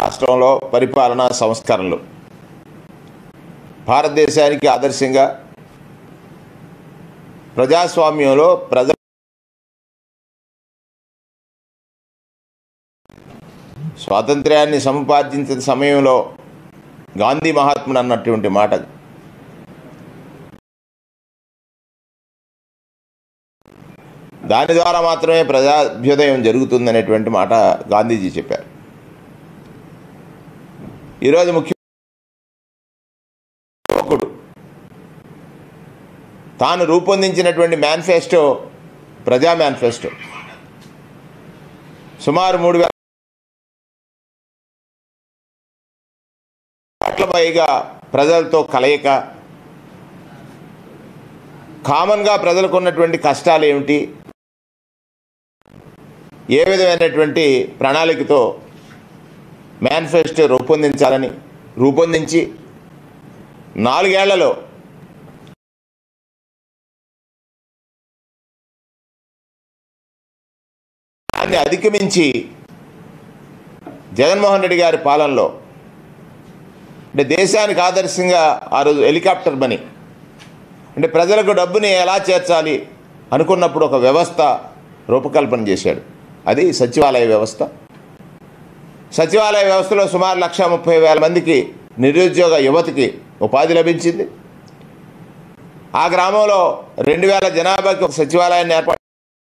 రాష్ట్రంలో పరిపాలనా సంస్కరణలు భారతదేశానికి ఆదర్శంగా ప్రజాస్వామ్యంలో ప్రజ స్వాతంత్ర్యాన్ని సముపార్జించిన సమయంలో గాంధీ మహాత్ముడు అన్నటువంటి మాట దాని ద్వారా మాత్రమే ప్రజాభ్యుదయం జరుగుతుందనేటువంటి మాట గాంధీజీ చెప్పారు ఈరోజు ముఖ్య యువకుడు తాను రూపొందించినటువంటి మేనిఫెస్టో ప్రజా మేనిఫెస్టో సుమారు మూడు వేల కోట్ల పైగా ప్రజలతో కలయిక కామన్గా ప్రజలకు ఉన్నటువంటి కష్టాలు ఏమిటి ఏ విధమైనటువంటి ప్రణాళికతో మేనిఫెస్టో రూపొందించాలని రూపొందించి నాలుగేళ్లలో దాన్ని అధిగమించి జగన్మోహన్ రెడ్డి గారి పాలనలో అంటే దేశానికి ఆదర్శంగా ఆ రోజు హెలికాప్టర్ మనీ అంటే ప్రజలకు డబ్బుని ఎలా చేర్చాలి అనుకున్నప్పుడు ఒక వ్యవస్థ రూపకల్పన చేశాడు అది సచివాలయ వ్యవస్థ సచివాలయ వ్యవస్థలో సుమారు లక్ష ముప్పై వేల మందికి నిరుద్యోగ యువతికి ఉపాధి లభించింది ఆ గ్రామంలో రెండు వేల జనాభాకి ఒక సచివాలయాన్ని ఏర్పాటు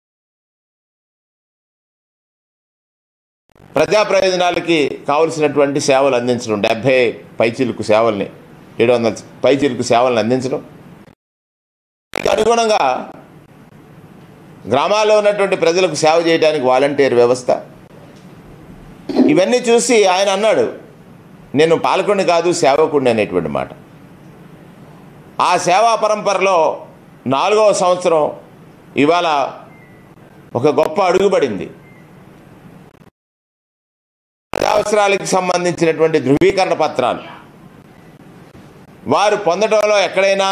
ప్రజా ప్రయోజనాలకి కావలసినటువంటి సేవలు అందించడం డెబ్బై పైచిలుకు సేవల్ని ఏడు వందల పైచిలుకు సేవలను అందించడం దానికి అనుగుణంగా గ్రామాల్లో ఉన్నటువంటి ప్రజలకు సేవ చేయడానికి వాలంటీర్ వ్యవస్థ ఇవన్నీ చూసి ఆయన అన్నాడు నేను పాలకుడిని కాదు సేవకుడిని అనేటువంటి మాట ఆ సేవా పరంపరలో నాలుగవ సంవత్సరం ఇవాళ ఒక గొప్ప అడుగుపడింది అవసరాలకు సంబంధించినటువంటి ధృవీకరణ పత్రాలు వారు పొందడంలో ఎక్కడైనా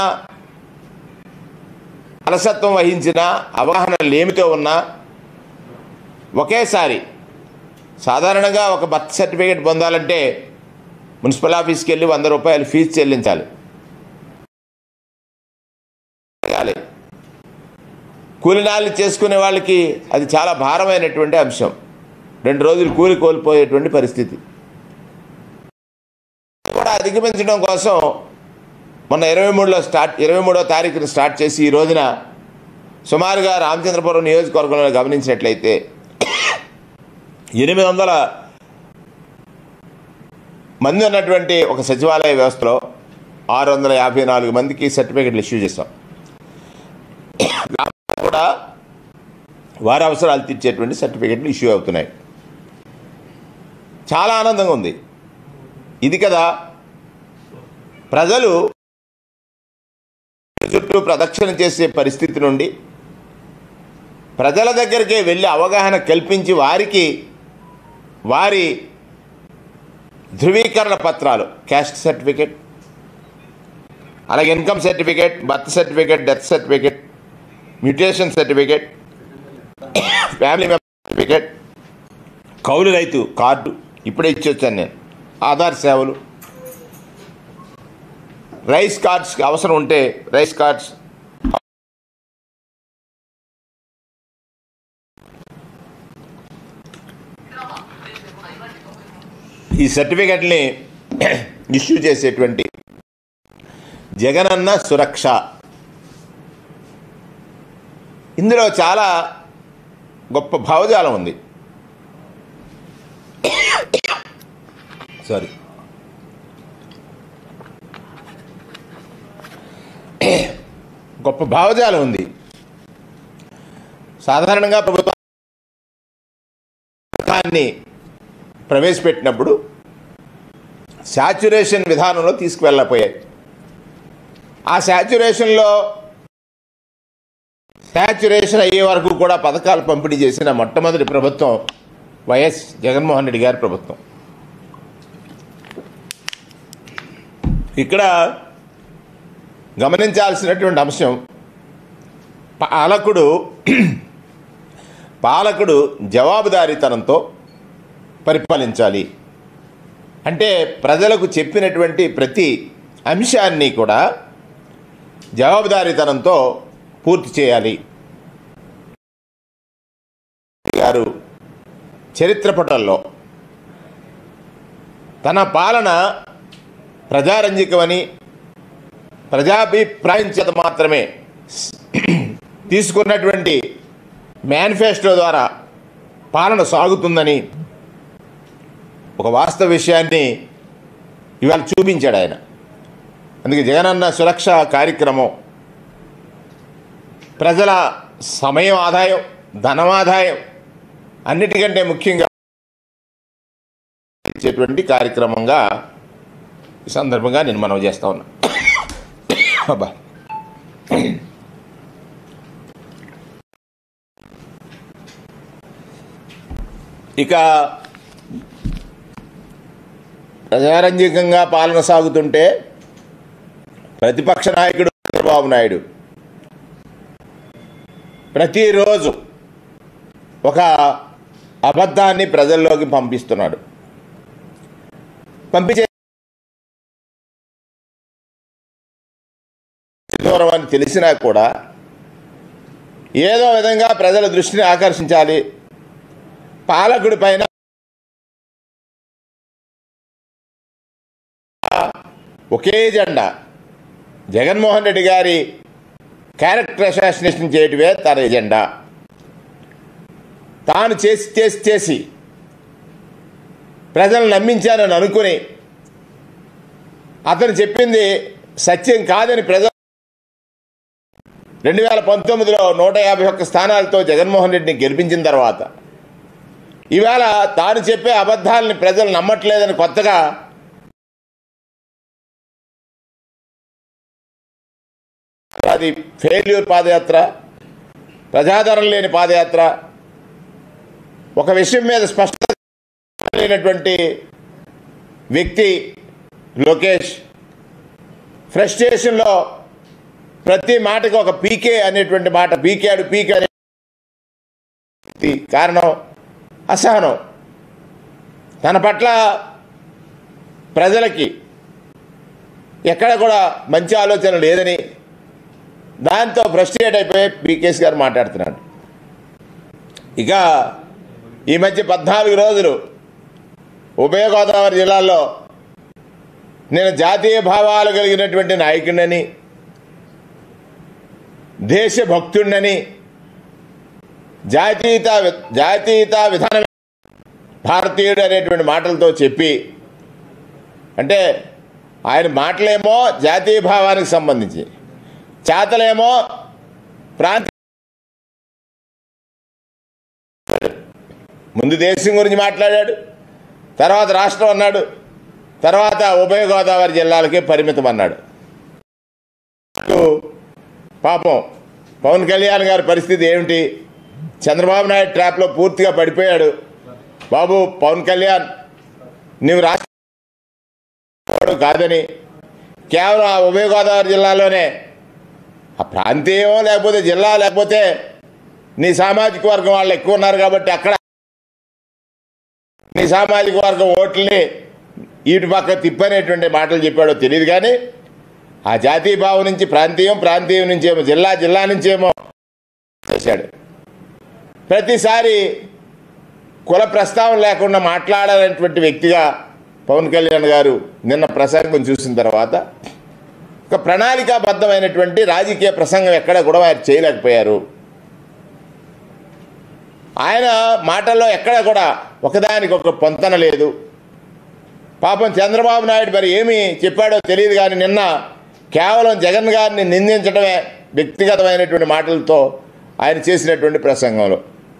అలసత్వం వహించిన అవగాహన లేమితో ఉన్నా ఒకేసారి సాధారణంగా ఒక బర్త్ సర్టిఫికేట్ పొందాలంటే మున్సిపల్ ఆఫీస్కి వెళ్ళి వంద రూపాయలు ఫీజు చెల్లించాలి చేయాలి. కూలినాళ్ళు చేసుకునే వాళ్ళకి అది చాలా భారమైనటువంటి అంశం రెండు రోజులు కూలి కోల్పోయేటువంటి పరిస్థితి కూడా అధిగమించడం కోసం మొన్న ఇరవై మూడులో స్టార్ట్ ఇరవై మూడో తారీఖున స్టార్ట్ చేసి ఈ రోజున సుమారుగా రామచంద్రపురం నియోజకవర్గంలో గమనించినట్లయితే ఎనిమిది వందల మంది ఉన్నటువంటి ఒక సచివాలయ వ్యవస్థలో ఆరు వందల యాభై నాలుగు మందికి సర్టిఫికెట్లు ఇష్యూ చేస్తాం కూడా వారి అవసరాలు తీర్చేటువంటి సర్టిఫికెట్లు ఇష్యూ అవుతున్నాయి చాలా ఆనందంగా ఉంది ఇది కదా ప్రజలు చుట్టూ ప్రదక్షిణ చేసే పరిస్థితి నుండి ప్రజల దగ్గరికే వెళ్ళి అవగాహన కల్పించి వారికి వారి ధృవీకరణ పత్రాలు క్యాస్ట్ సర్టిఫికెట్ అలాగే income certificate birth certificate death certificate mutation certificate family member certificate కౌలు రైతు కార్డు ఇప్పుడే ఇచ్చి వచ్చాను నేను ఆధార్ సేవలు రైస్ కార్డ్స్ అవసరం ఉంటే రైస్ కార్డ్స్ ఈ సర్టిఫికెట్ని ఇష్యూ చేసేటువంటి జగనన్న సురక్ష ఇందులో చాలా గొప్ప భావజాలం ఉంది సారీ గొప్ప భావజాలం ఉంది సాధారణంగా ప్రభుత్వ పథకాన్ని ప్రవేశపెట్టినప్పుడు శాచ్యురేషన్ విధానంలో తీసుకువెళ్ళపోయాయి ఆ శాచ్యురేషన్లో శాచ్యురేషన్ అయ్యే వరకు కూడా పథకాలు పంపిణీ చేసిన మొట్టమొదటి ప్రభుత్వం వైఎస్ జగన్మోహన్ రెడ్డి గారి ప్రభుత్వం ఇక్కడ గమనించాల్సినటువంటి అంశం పాలకుడు పాలకుడు జవాబుదారీతనంతో పరిపాలించాలి అంటే ప్రజలకు చెప్పినటువంటి ప్రతి అంశాన్ని కూడా జవాబుదారీతనంతో పూర్తి చేయాలి గారు చరిత్ర పటంలో తన పాలన ప్రజారంజకమని ప్రజాభిప్రాయం చేత మాత్రమే తీసుకున్నటువంటి మేనిఫెస్టో ద్వారా పాలన సాగుతుందని ఒక వాస్తవ విషయాన్ని ఇవాళ చూపించాడు ఆయన అందుకే జగనన్న సురక్ష కార్యక్రమం ప్రజల సమయం ఆదాయం ధనమాదాయం అన్నిటికంటే ముఖ్యంగా ఇచ్చేటువంటి కార్యక్రమంగా ఈ సందర్భంగా నేను మనవి చేస్తా ఉన్నా అబ్బా ఇక ప్రజారంజకంగా పాలన సాగుతుంటే ప్రతిపక్ష నాయకుడు చంద్రబాబు నాయుడు ప్రతిరోజు ఒక అబద్ధాన్ని ప్రజల్లోకి పంపిస్తున్నాడు పంపించే దూరం అని తెలిసినా కూడా ఏదో విధంగా ప్రజల దృష్టిని ఆకర్షించాలి పాలకుడి పైన ఒకే జెండా జగన్మోహన్ రెడ్డి గారి క్యారెక్టర్ అసాసినేషన్ చేయటమే తన ఎజెండా తాను చేసి చేసి చేసి ప్రజలను నమ్మించానని అనుకుని అతను చెప్పింది సత్యం కాదని ప్రజలు రెండు వేల పంతొమ్మిదిలో నూట యాభై ఒక్క స్థానాలతో జగన్మోహన్ రెడ్డిని గెలిపించిన తర్వాత ఇవాళ తాను చెప్పే అబద్ధాలని ప్రజలు నమ్మట్లేదని కొత్తగా అది ఫెయిల్యూర్ పాదయాత్ర ప్రజాదరణ లేని పాదయాత్ర ఒక విషయం మీద స్పష్టత లేనటువంటి వ్యక్తి లోకేష్ ఫ్రస్ట్రేషన్లో ప్రతి మాటకి ఒక పీకే అనేటువంటి మాట పీకాడు పీకే అనే కారణం అసహనం తన పట్ల ప్రజలకి ఎక్కడ కూడా మంచి ఆలోచన లేదని దాంతో ఫ్రస్ట్రేట్ అయిపోయి పీకేఎస్ గారు మాట్లాడుతున్నాడు ఇక ఈ మధ్య పద్నాలుగు రోజులు ఉభయ గోదావరి జిల్లాల్లో నేను జాతీయ భావాలు కలిగినటువంటి నాయకుడినని దేశభక్తుడినని జాతీయత జాతీయత విధానం భారతీయుడు అనేటువంటి మాటలతో చెప్పి అంటే ఆయన మాటలేమో జాతీయ భావానికి సంబంధించి చేతలేమో ప్రాంత ముందు దేశం గురించి మాట్లాడాడు తర్వాత రాష్ట్రం అన్నాడు తర్వాత ఉభయ గోదావరి జిల్లాలకే పరిమితం అన్నాడు పాపం పవన్ కళ్యాణ్ గారి పరిస్థితి ఏమిటి చంద్రబాబు నాయుడు ట్రాప్లో పూర్తిగా పడిపోయాడు బాబు పవన్ కళ్యాణ్ నువ్వు రాష్ట్ర కాదని కేవలం ఆ ఉభయ గోదావరి జిల్లాలోనే ఆ ప్రాంతీయం లేకపోతే జిల్లా లేకపోతే నీ సామాజిక వర్గం వాళ్ళు ఎక్కువ ఉన్నారు కాబట్టి అక్కడ నీ సామాజిక వర్గం ఓట్లని ఇటు పక్క తిప్పనేటువంటి మాటలు చెప్పాడో తెలియదు కానీ ఆ జాతీయ భావం నుంచి ప్రాంతీయం ప్రాంతీయం నుంచి ఏమో జిల్లా జిల్లా నుంచి ఏమో చేశాడు ప్రతిసారి కుల ప్రస్తావన లేకుండా మాట్లాడాలనేటువంటి వ్యక్తిగా పవన్ కళ్యాణ్ గారు నిన్న ప్రసంగం చూసిన తర్వాత ఒక ప్రణాళికాబద్ధమైనటువంటి రాజకీయ ప్రసంగం ఎక్కడ కూడా వారు చేయలేకపోయారు ఆయన మాటల్లో ఎక్కడ కూడా ఒకదానికి ఒక పొంతన లేదు పాపం చంద్రబాబు నాయుడు మరి ఏమి చెప్పాడో తెలియదు కానీ నిన్న కేవలం జగన్ గారిని నిందించడమే వ్యక్తిగతమైనటువంటి మాటలతో ఆయన చేసినటువంటి ప్రసంగంలో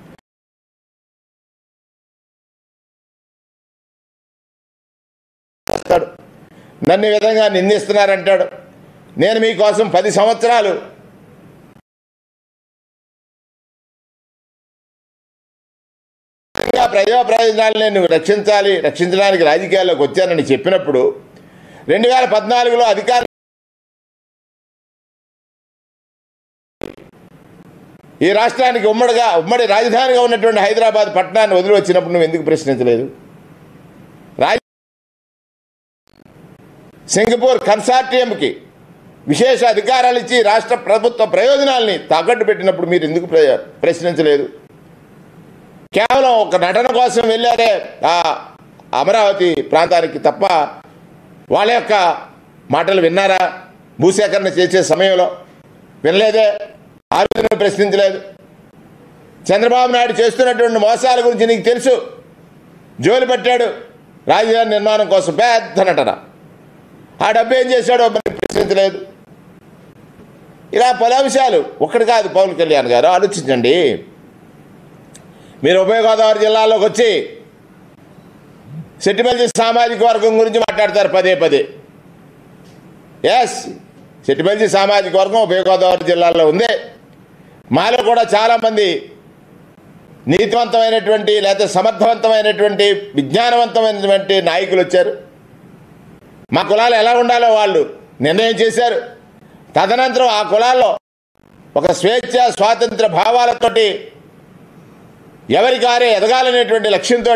చేస్తాడు నన్ను ఈ విధంగా నిందిస్తున్నారంటాడు నేను మీకోసం పది సంవత్సరాలు ఇంకా ప్రజా ప్రయోజనాలు నేను రక్షించాలి రక్షించడానికి రాజకీయాల్లోకి వచ్చానని చెప్పినప్పుడు రెండు వేల పద్నాలుగులో అధికార ఈ రాష్ట్రానికి ఉమ్మడిగా ఉమ్మడి రాజధానిగా ఉన్నటువంటి హైదరాబాద్ పట్టణాన్ని వదిలి వచ్చినప్పుడు నువ్వు ఎందుకు ప్రశ్నించలేదు రాజ సింగపూర్ కన్సార్టియంకి విశేష అధికారాలు ఇచ్చి రాష్ట్ర ప్రభుత్వ ప్రయోజనాల్ని తాకట్టు పెట్టినప్పుడు మీరు ఎందుకు ప్ర- ప్రశ్నించలేదు కేవలం ఒక నటన కోసం వెళ్ళారే ఆ అమరావతి ప్రాంతానికి తప్ప వాళ్ళ యొక్క మాటలు విన్నారా భూసేకరణ చేసే సమయంలో వినలేదే ఆలోచన ప్రశ్నించలేదు చంద్రబాబు నాయుడు చేస్తున్నటువంటి మోసాల గురించి నీకు తెలుసు జోలి పట్టాడు రాజధాని నిర్మాణం కోసం పెద్ద నటన ఆ డబ్బు ఏం చేశాడో మరి ప్రశ్నించలేదు ఇలా పలు అంశాలు ఒక్కటి కాదు పవన్ కళ్యాణ్ గారు ఆలోచించండి మీరు ఉభయ గోదావరి జిల్లాలోకి వచ్చి సెట్టిమల్లి సామాజిక వర్గం గురించి మాట్లాడతారు పదే పదే ఎస్ సెట్టిమల్లి సామాజిక వర్గం ఉభయ గోదావరి జిల్లాలో ఉంది మాలో కూడా చాలామంది నీతివంతమైనటువంటి లేకపోతే సమర్థవంతమైనటువంటి విజ్ఞానవంతమైనటువంటి నాయకులు వచ్చారు మా కులాలు ఎలా ఉండాలో వాళ్ళు నిర్ణయం చేశారు తదనంతరం ఆ కులాల్లో ఒక స్వేచ్ఛ స్వాతంత్ర భావాలతోటి ఎవరికారే ఎదగాలనేటువంటి లక్ష్యంతో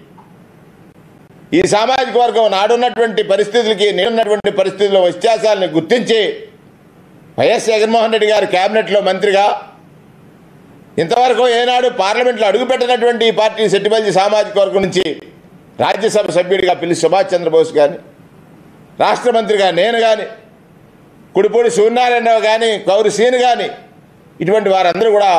ఈ సామాజిక వర్గం నాడున్నటువంటి పరిస్థితులకి నేనున్నటువంటి పరిస్థితుల్లో వ్యత్యాసాలను గుర్తించి వైఎస్ జగన్మోహన్ రెడ్డి గారు కేబినెట్లో మంత్రిగా ఇంతవరకు ఏనాడు పార్లమెంట్లో అడుగుపెట్టినటువంటి ఈ పార్టీ సెట్టిబల్జీ సామాజిక వర్గం నుంచి రాజ్యసభ సభ్యుడిగా పిలిచి సుభాష్ చంద్రబోస్ కానీ రాష్ట్ర మంత్రిగా నేను కానీ కుడిపూడి సూర్యనారాయణరావు కానీ కౌరు సీను కానీ ఇటువంటి వారందరూ కూడా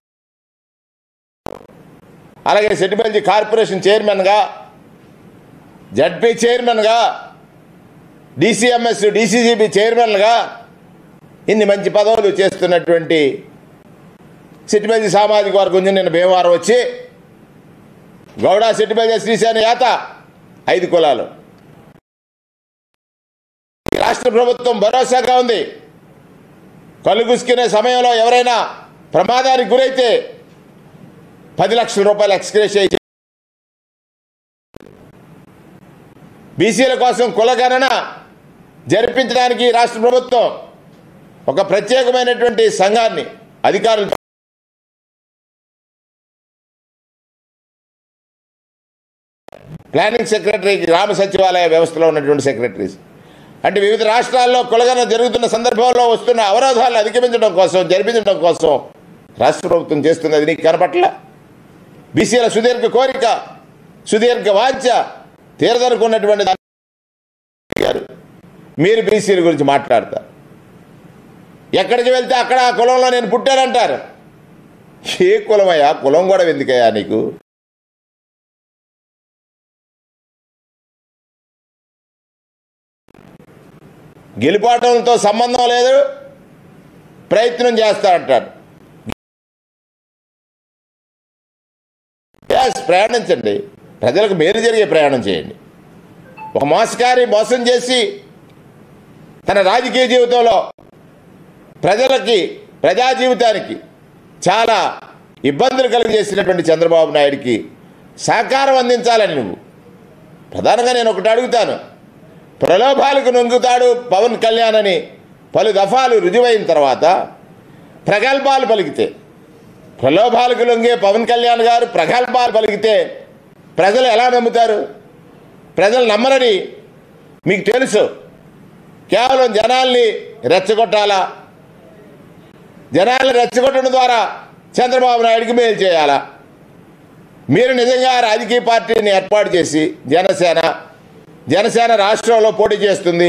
అలాగే సెట్టిబల్జీ కార్పొరేషన్ చైర్మన్గా జడ్పీ చైర్మన్గా డిసిఎంఎస్ డిసిజిబి చైర్మన్గా ఇన్ని మంచి పదవులు చేస్తున్నటువంటి సిట్టిబల్జీ సామాజిక వర్గం నుంచి నిన్న భీమవరం వచ్చి గౌడ సిట్టిబల్జీ శ్రీసేన యాత ఐదు కులాలు ఈ రాష్ట్ర ప్రభుత్వం భరోసాగా ఉంది కళ్ళు గుసుకునే సమయంలో ఎవరైనా ప్రమాదానికి గురైతే పది లక్షల రూపాయలు ఎక్స్గ్రేష్ చేసి బీసీల కోసం కులగణన జరిపించడానికి రాష్ట్ర ప్రభుత్వం ఒక ప్రత్యేకమైనటువంటి సంఘాన్ని అధికారులు ప్లానింగ్ సెక్రటరీ గ్రామ సచివాలయ వ్యవస్థలో ఉన్నటువంటి సెక్రటరీస్ అంటే వివిధ రాష్ట్రాల్లో కులగన జరుగుతున్న సందర్భంలో వస్తున్న అవరోధాలను అధిగమించడం కోసం జరిపించడం కోసం రాష్ట్ర ప్రభుత్వం చేస్తున్నది నీకు కనపట్ల బీసీల సుదీర్ఘ కోరిక సుదీర్ఘ వాంఛ తీరదనుకున్నటువంటి దాన్ని గారు మీరు బీసీల గురించి మాట్లాడతారు ఎక్కడికి వెళ్తే అక్కడ ఆ కులంలో నేను పుట్టానంటారు ఏ కులమయ్యా కులం కూడా ఎందుకయ్యా నీకు గెలిపాటంతో సంబంధం లేదు ప్రయత్నం చేస్తాడంటాడు ఎస్ ప్రయాణించండి ప్రజలకు మేలు జరిగే ప్రయాణం చేయండి ఒక మోసకారి మోసం చేసి తన రాజకీయ జీవితంలో ప్రజలకి ప్రజా జీవితానికి చాలా ఇబ్బందులు కలిగజేసినటువంటి చంద్రబాబు నాయుడికి సహకారం అందించాలని నువ్వు ప్రధానంగా నేను ఒకటి అడుగుతాను ప్రలోభాలకు నొంగుతాడు పవన్ కళ్యాణ్ అని పలు దఫాలు రుజువైన తర్వాత ప్రగల్భాలు పలికితే ప్రలోభాలకు లొంగే పవన్ కళ్యాణ్ గారు ప్రగల్భాలు పలికితే ప్రజలు ఎలా నమ్ముతారు ప్రజలు నమ్మరని మీకు తెలుసు కేవలం జనాల్ని రెచ్చగొట్టాలా జనాల్ని రెచ్చగొట్టడం ద్వారా చంద్రబాబు నాయుడికి మేలు చేయాలా మీరు నిజంగా రాజకీయ పార్టీని ఏర్పాటు చేసి జనసేన జనసేన రాష్ట్రంలో పోటీ చేస్తుంది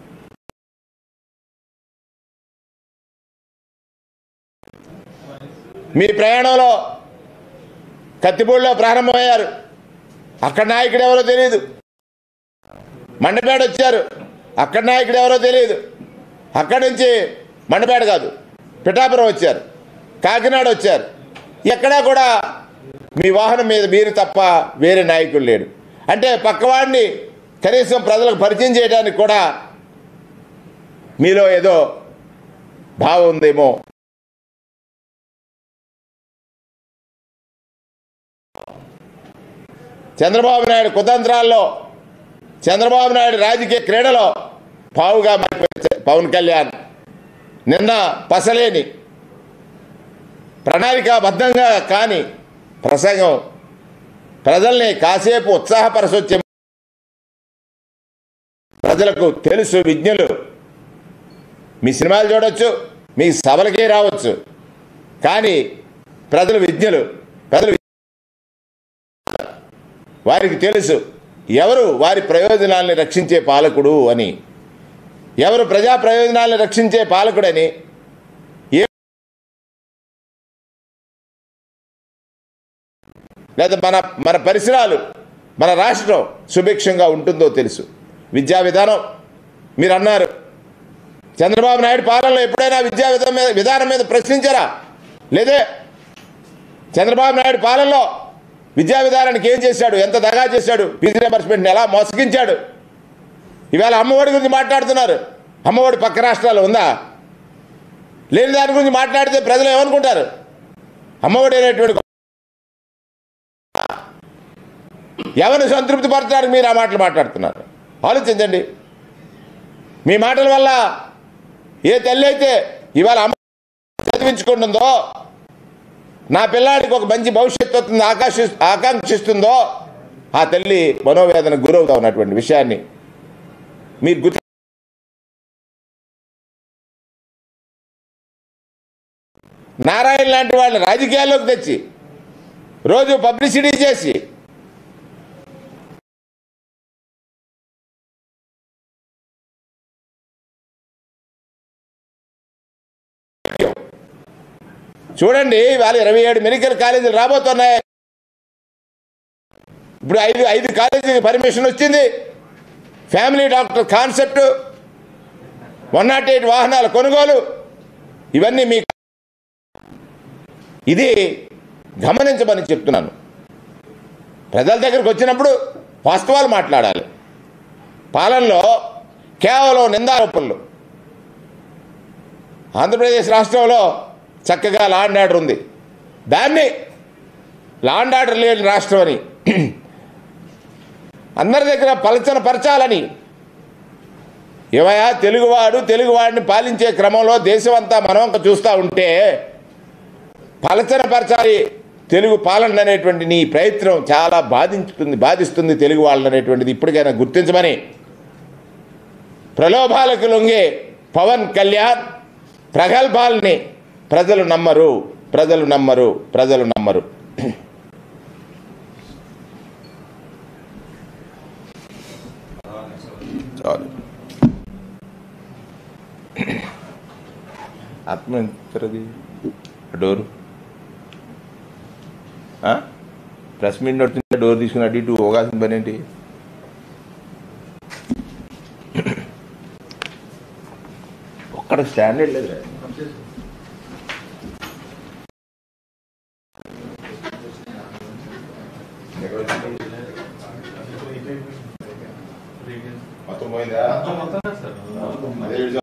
మీ ప్రయాణంలో కత్తిపూడిలో ప్రారంభమయ్యారు అక్కడ నాయకుడు ఎవరో తెలియదు మండపేట వచ్చారు అక్కడ నాయకుడు ఎవరో తెలియదు అక్కడి నుంచి మండపేట కాదు పిఠాపురం వచ్చారు కాకినాడ వచ్చారు ఎక్కడా కూడా మీ వాహనం మీద మీరు తప్ప వేరే నాయకుడు లేడు అంటే పక్కవాడిని కనీసం ప్రజలకు పరిచయం చేయడానికి కూడా మీలో ఏదో భావం ఉందేమో చంద్రబాబు నాయుడు కుతంత్రాల్లో చంద్రబాబు నాయుడు రాజకీయ క్రీడలో పావుగా మారిపోయారు పవన్ కళ్యాణ్ నిన్న పసలేని ప్రణాళికాబద్ధంగా కాని ప్రసంగం ప్రజల్ని కాసేపు ఉత్సాహపరచొచ్చే ప్రజలకు తెలుసు విజ్ఞులు మీ సినిమాలు చూడొచ్చు మీ సభలకే రావచ్చు కానీ ప్రజలు విజ్ఞులు ప్రజలు వారికి తెలుసు ఎవరు వారి ప్రయోజనాల్ని రక్షించే పాలకుడు అని ఎవరు ప్రజా ప్రయోజనాల్ని రక్షించే పాలకుడని ఏ లేదా మన మన పరిసరాలు మన రాష్ట్రం సుభిక్షంగా ఉంటుందో తెలుసు విద్యా విధానం మీరు అన్నారు చంద్రబాబు నాయుడు పాలనలో ఎప్పుడైనా విద్యా విధానం మీద విధానం మీద ప్రశ్నించారా లేదే చంద్రబాబు నాయుడు పాలనలో విద్యా విధానానికి ఏం చేశాడు ఎంత దగా చేశాడు ఫీజు రియంబర్స్మెంట్ని ఎలా మోసగించాడు ఇవాళ అమ్మఒడి గురించి మాట్లాడుతున్నారు అమ్మఒడి పక్క రాష్ట్రాల్లో ఉందా లేని దాని గురించి మాట్లాడితే ప్రజలు ఏమనుకుంటారు అమ్మఒడి అనేటువంటి ఎవరిని సంతృప్తి పరచడానికి మీరు ఆ మాటలు మాట్లాడుతున్నారు ఆలోచించండి మీ మాటల వల్ల ఏ తల్లి అయితే ఇవాళ అమ్మ చదివించుకుంటుందో నా పిల్లాడికి ఒక మంచి భవిష్యత్తు వస్తుంది ఆకాశ ఆకాంక్షిస్తుందో ఆ తల్లి మనోవేదన గురవుతా ఉన్నటువంటి విషయాన్ని మీరు గుర్తు నారాయణ లాంటి వాళ్ళని రాజకీయాల్లోకి తెచ్చి రోజు పబ్లిసిటీ చేసి చూడండి ఇవాళ ఇరవై ఏడు మెడికల్ కాలేజీలు రాబోతున్నాయి ఇప్పుడు ఐదు ఐదు కాలేజీకి పర్మిషన్ వచ్చింది family doctor concept one not eight వాహనాల కొనుగోలు ఇవన్నీ మీ ఇది గమనించమని చెప్తున్నాను ప్రజల దగ్గరికి వచ్చినప్పుడు వాస్తవాలు మాట్లాడాలి పాలనలో కేవలం నిందారోపణలు ఆంధ్రప్రదేశ్ రాష్ట్రంలో చక్కగా లాండ్ ఆర్డర్ ఉంది దాన్ని లాండ్ ఆర్డర్ లేని రాష్ట్రం అని అందరి దగ్గర పలచన పరచాలని ఏమయ్యా తెలుగువాడు తెలుగువాడిని పాలించే క్రమంలో దేశం అంతా మనవంక చూస్తూ ఉంటే పలచన పరచాలి తెలుగు పాలన అనేటువంటి నీ ప్రయత్నం చాలా బాధించుతుంది బాధిస్తుంది తెలుగు వాళ్ళని అనేటువంటిది ఇప్పటికైనా గుర్తించమని ప్రలోభాలకు లొంగే పవన్ కళ్యాణ్ ప్రగల్భాల్ని ప్రజలు నమ్మరు ప్రజలు నమ్మరు ప్రజలు నమ్మరు చాలు ఆత్మ ఎంతది డోరు ప్రెస్ మీట్ వచ్చింది డోర్ తీసుకుని అటు ఇటు పోగాల్సిన పని ఏంటి ఒక్కడ స్టాండర్డ్ లేదు మొత్తం పోయిందా అదే